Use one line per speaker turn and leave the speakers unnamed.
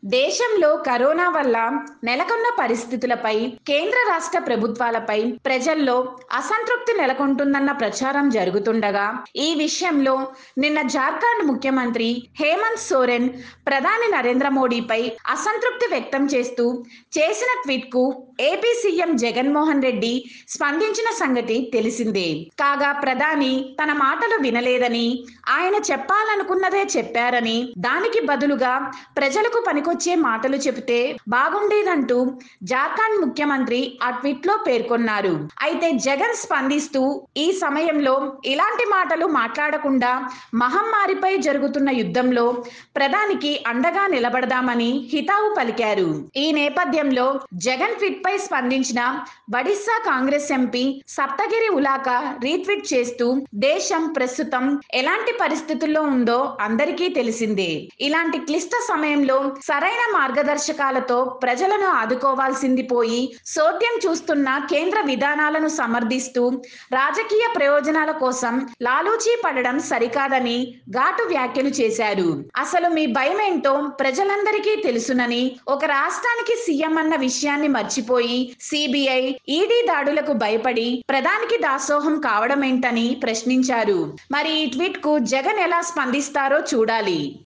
దేశంలో కరోనా వల్ల నెలకొన్న పరిస్థితులపై కేంద్ర రాష్ట్ర ప్రభుత్వాలపై ప్రజల్లో అసంతృప్తి నెలకొంటుందన్న ప్రచారం జరుగుతుండగా ఈ విషయంలో నిన్న జార్ఖండ్ ముఖ్యమంత్రి హేమంత్ సోరెన్ ప్రధాని నరేంద్ర మోడీపై అసంతృప్తి వ్యక్తం చేస్తూ చేసిన ట్వీట్ కు ఏపీ సీఎం జగన్మోహన్ రెడ్డి స్పందించిన సంగతి తెలిసిందే కాగా ప్రధాని తన మాటలు వినలేదని ఆయన చెప్పాలనుకున్నదే చెప్పారని దానికి బదులుగా ప్రజలకు పనికొచ్చే మాటలు చెబితే బాగుండేదంటూ జార్ఖండ్ ముఖ్యమంత్రి ఆ ట్వీట్ లో పేర్కొన్నారు అయితే జగన్ స్పందిస్తూ ఈ సమయంలో ఇలాంటి మాటలు మాట్లాడకుండా మహమ్మారిపై జరుగుతున్న యుద్ధంలో ప్రధానికి అండగా నిలబడదామని హితావు పలికారు ఈ నేపథ్యంలో జగన్ ట్వీట్ పై స్పందించిన బడిస్సా Congress MP Saptagiri Ulaka retweet చేస్తూ దేశం ప్రస్తుతం ఎలాంటి పరిస్థితుల్లో ఉందో అందరికీ తెలిసిందే ఇలాంటి క్లిష్ట సమయంలో సరైన మార్గదర్శకాలతో ప్రజలను ఆదుకోవాల్సింది పోయి సోద్యం చూస్తున్న కేంద్ర విధానాలను సమర్థిస్తూ రాజకీయ ప్రయోజనాల కోసం లాలూచీ పడడం సరికాదని ఘాటు వ్యాఖ్యలు చేశారు అసలు మీ భయం ఏంటో ప్రజలందరికీ తెలుసునని ఒక రాష్ట్రానికి సీఎం అన్న విషయాన్ని మర్చిపోయి సిబిఐ ఈడీ దాడులకు భయపడి ప్రధానికి దాసోహం కావడమేంటని ప్రశ్నించారు మరి ఈ ట్వీట్ కు జగన్ ఎలా స్పందిస్తారో చూడాలి